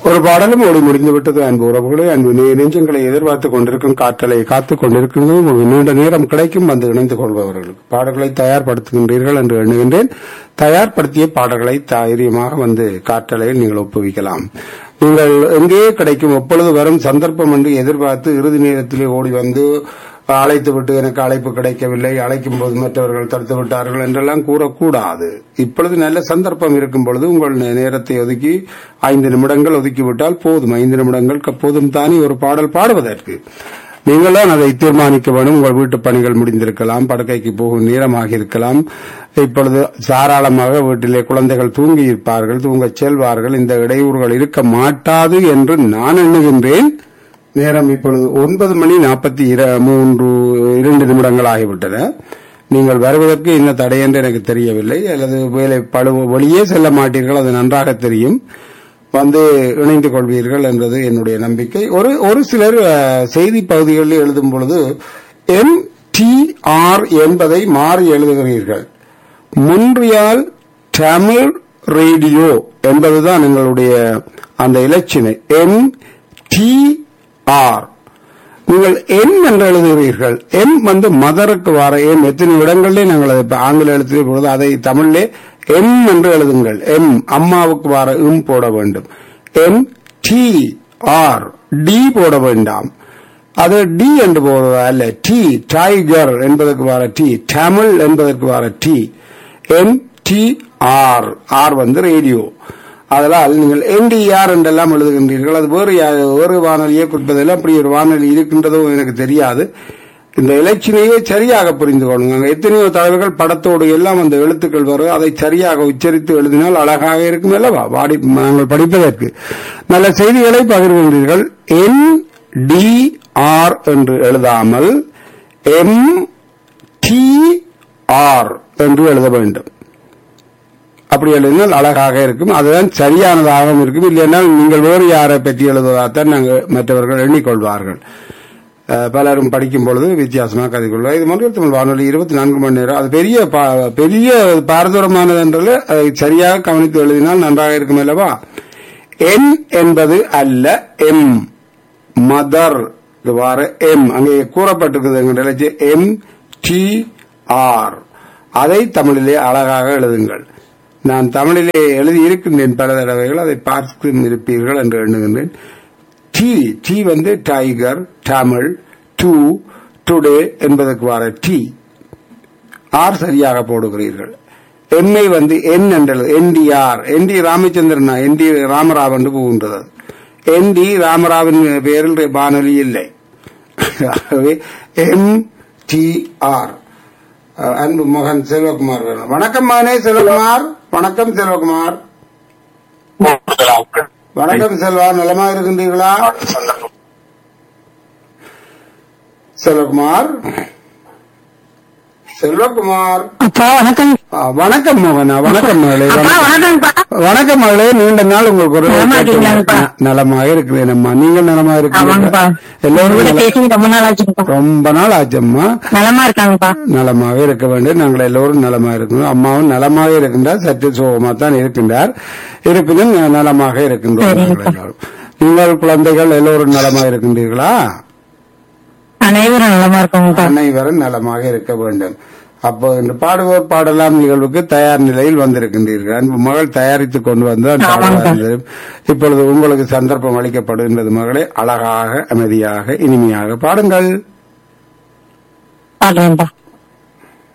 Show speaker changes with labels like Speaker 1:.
Speaker 1: ஒரு பாடலும் ஓடி முடிந்து விட்டது அன்பு உறவுகளே அன்பு நெ- நெஞ்சங்களை எதிர்பார்த்துக் கொண்டிருக்கும் காற்றலை காத்துக் கொண்டிருக்கிறது உங்களுக்கு நீண்ட நேரம் கிடைக்கும் வந்து இணைந்து கொள்பவர்களுக்கு பாடல்களை தயார்படுத்துகின்றீர்கள் என்று எண்ணுகின்றேன் தயார்படுத்திய பாடல்களை தைரியமாக வந்து காற்றலையில் நீங்கள் ஒப்புவிக்கலாம் நீங்கள் எங்கே கிடைக்கும் எப்பொழுது வரும் சந்தர்ப்பம் என்று எதிர்பார்த்து இறுதி நேரத்திலே ஓடி வந்து அழைத்து விட்டு எனக்கு அழைப்பு கிடைக்கவில்லை அழைக்கும் போது மற்றவர்கள் தடுத்து விட்டார்கள் என்றெல்லாம் கூறக்கூடாது இப்பொழுது நல்ல சந்தர்ப்பம் இருக்கும் பொழுது உங்கள் நே- நேரத்தை ஒதுக்கி ஐந்து நிமிடங்கள் ஒதுக்கிவிட்டால் போதும் ஐந்து நிமிடங்கள் க- போதும் தானே ஒரு பாடல் பாடுவதற்கு நீங்கள் தான் அதை தீர்மானிக்க வேண்டும் உங்கள் வீட்டு பணிகள் முடிந்திருக்கலாம் படுக்கைக்கு போகும் நேரமாக இருக்கலாம் இப்பொழுது தாராளமாக வீட்டிலே குழந்தைகள் தூங்கி இருப்பார்கள் தூங்கச் செல்வார்கள் இந்த இடையூறுகள் இருக்க மாட்டாது என்று நான் எண்ணுகின்றேன் நேரம் இப்பொழுது ஒன்பது மணி நாற்பத்தி மூன்று இரண்டு நிமிடங்கள் ஆகிவிட்டன நீங்கள் வருவதற்கு என்ன தடை என்று எனக்கு தெரியவில்லை அல்லது வேலை பழு வெளியே செல்ல மாட்டீர்கள் அது நன்றாக தெரியும் வந்து இணைந்து கொள்வீர்கள் என்பது என்னுடைய நம்பிக்கை ஒரு ஒரு சிலர் அஹ், செய்தி பகுதிகளில் எழுதும் பொழுது எம் டி ஆர் என்பதை மாறி எழுதுகிறீர்கள் முன்றியால் தமிழ் ரேடியோ என்பதுதான் எங்களுடைய அந்த இலச்சினை எம் டி ஆர் நீங்கள் எம் என்று எழுதுகிறீர்கள் எம் வந்து மதருக்கு வர எம் எத்தனை இடங்களிலே நாங்கள் அதை இப்ப ஆங்கில எழுத்திலே பொழுது அதை தமிழிலே எம் என்று எழுதுங்கள் எம் அம்மாவுக்கு வர இம் போட வேண்டும் எம் டி ஆர் டி போட வேண்டாம் அது டி என்று போடுவதா அல்ல டி டைகர் என்பதற்கு வர டி தமிழ் என்பதற்கு வர T M T R R வந்து ரேடியோ அதனால் நீங்கள் என்டிஆர் என்றெல்லாம் எழுதுகின்றீர்கள் அது வேறு யா- வேறு வானொலியை குறிப்பதில் அப்படி ஒரு வானொலி இருக்கின்றதோ எனக்கு தெரியாது இந்த இலச்சினையை சரியாக புரிந்து கொள்ளுங்க அங்க எத்தனையோ தலைவர்கள் படத்தோடு எல்லாம் அந்த எழுத்துக்கள் வரும் அதை சரியாக உச்சரித்து எழுதினால் அழகாக இருக்கும் அல்லவா வாடி நாங்கள் படிப்பதற்கு நல்ல செய்திகளை பகிர்கின்றீர்கள் என் டி ஆர் என்று எழுதாமல் எம் டி ஆர் என்று எழுத வேண்டும் அப்படி எழுதினால் அழகாக இருக்கும் அதுதான் சரியானதாகவும் இருக்கும் இல்லையென்றால் நீங்கள் வேறு யாரை பற்றி எழுதுவதாகத்தான் நாங்கள் மற்றவர்கள் எண்ணிக்கொள்வார்கள் அஹ், பலரும் படிக்கும் பொழுது வித்தியாசமாக கதை கொள்வார் இது மொழியில் தமிழ் வானொலி இருபத்தி நான்கு மணி நேரம் அது பெரிய பா- பெரிய பாரதூரமானது என்றால் அதை சரியாக கவனித்து எழுதினால் நன்றாக இருக்கும் அல்லவா என் என்பது அல்ல எம் மதர் இது வார எம் அங்கே கூறப்பட்டிருக்குது எங்க எம் டி ஆர் அதை தமிழிலே அழகாக எழுதுங்கள் நான் தமிழிலே எழுதி இருக்கின்றேன் பல தடவைகள் அதை பார்த்து இருப்பீர்கள் என்று எண்ணுகின்றேன் டி டி வந்து டைகர் தமிழ் டூ டுடே என்பதற்கு வர டி ஆர் சரியாக போடுகிறீர்கள் எம்ஐ வந்து என் என்றது என்டிஆர் என் டி ராமச்சந்திரனா என் டி ராமராவ் என்று போகின்றது என் டி ராமராவின் பேரில் வானொலி இல்லை ஆகவே எம் டி ஆர் அன்பு மகன் செல்வகுமார் வேணும் வணக்கம் மகனே செல்வகுமார் வணக்கம் செல்வகுமார் வணக்கம் செல்வா நலமா இருக்கின்றீர்களா செல்வகுமார் செல்வகுமார்
Speaker 2: அப்பா வணக்கம்
Speaker 1: ஆ, வணக்கம் மோகனா வணக்கம் மகளே
Speaker 2: அப்பா
Speaker 1: வணக்கம்.
Speaker 2: வணக்கம்ப்பா
Speaker 1: வணக்கம் மகளே நீண்ட நாள் உங்களுக்கு ஒரு
Speaker 2: நலமா இருக்கீங்களாப்பா?
Speaker 1: நலமாக இருக்கிறேன் அம்மா நீங்க நலமா
Speaker 2: ஆமாங்கப்பா
Speaker 1: இருக்கிறீங்க எல்லோரும்
Speaker 2: உங்கள்ட்ட
Speaker 1: நல-
Speaker 2: பேசி ரொம்ப நாள் ஆச்சுப்பா
Speaker 1: ரொம்ப நாள் ஆச்சம்மா
Speaker 2: நலமா இருக்காங்கப்பா
Speaker 1: நலமாக இருக்க வேண்டும் நாங்கள் எல்லோரும் நலமாக இருக்கணும் அம்மாவும் நலமாக இருக்கின்றார் சற்று சோகமாக தான் இருக்கின்றார் இருப்பினும் நலமாக இருக்கின்றோம்
Speaker 2: சரிங்கப்பா.
Speaker 1: நாங்கள் எல்லோரும் நீங்கள் குழந்தைகள் எல்லோரும் நலமாக இருக்கின்றீர்களா
Speaker 2: அனைவரும் நலமா இருக்காங்கப்பா
Speaker 1: அனைவரும் நலமாக இருக்க வேண்டும் அப்போ இந்த பாடுவோர் பாடலாம் நிகழ்வுக்கு தயார் நிலையில் வந்திருக்கின்றீர்கள் அன்பு மகள் தயாரித்துக் கொண்டு வந்தால்
Speaker 2: ஆமாங்க.
Speaker 1: பாடுவார் இப்பொழுது உங்களுக்கு சந்தர்ப்பம் அளிக்கப்படுகின்றது மகளே அழகாக அமைதியாக இனிமையாக பாடுங்கள்
Speaker 2: பாடுறேன்ப்பா